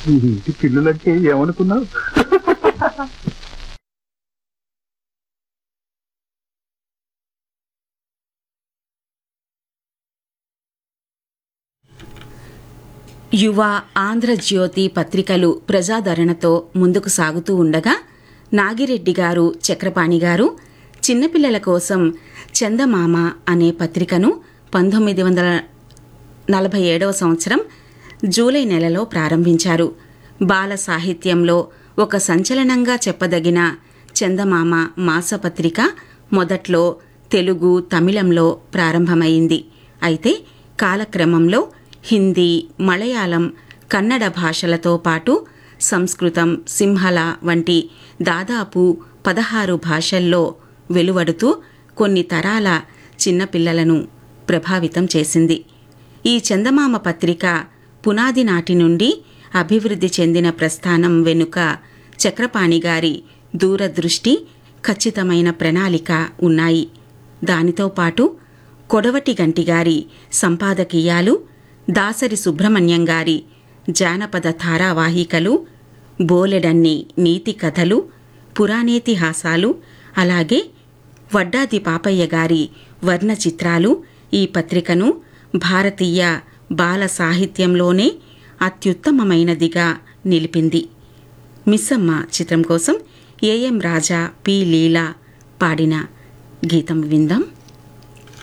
ఈ ఇంటి పిల్లులంటే ఏమనుకున్నావు యువ ఆంధ్రజ్యోతి పత్రికలు ప్రజాదరణతో ముందుకు సాగుతూ ఉండగా నాగిరెడ్డి గారు చక్రపాణి గారు చిన్నపిల్లల కోసం చందమామ అనే పత్రికను పంతొమ్మిది వందల నలభై ఏడవ సంవత్సరం జూలై నెలలో ప్రారంభించారు బాల సాహిత్యంలో ఒక సంచలనంగా చెప్పదగిన చందమామ మాసపత్రిక మొదట్లో తెలుగు తమిళంలో ప్రారంభమైంది అయితే కాలక్రమంలో హిందీ మలయాళం కన్నడ భాషలతో పాటు సంస్కృతం సింహళ వంటి దాదాపు పదహారు భాషల్లో వెలువడుతూ కొన్ని తరాల చిన్నపిల్లలను ప్రభావితం చేసింది ఈ చందమామ పత్రిక పునాది నాటి నుండి అభివృద్ధి చెందిన ప్రస్థానం వెనుక చక్రపాణి గారి దూరదృష్టి ఖచ్చితమైన ప్రణాళిక ఉన్నాయి దానితో పాటు కొడవటి గంటి గారి సంపాదకీయాలు దాసరి సుబ్రహ్మణ్యం గారి జానపద ధారావాహికలు బోలెడన్ని నీతి కథలు పురాణేతిహాసాలు అలాగే వడ్డాది పాపయ్య గారి వర్ణ చిత్రాలు ఈ పత్రికను భారతీయ బాల సాహిత్యంలోనే అత్యుత్తమమైనదిగా నిలిపింది మిస్సమ్మ చిత్రం కోసం ఏఎం రాజా పి లీలా పాడిన గీతం విందాం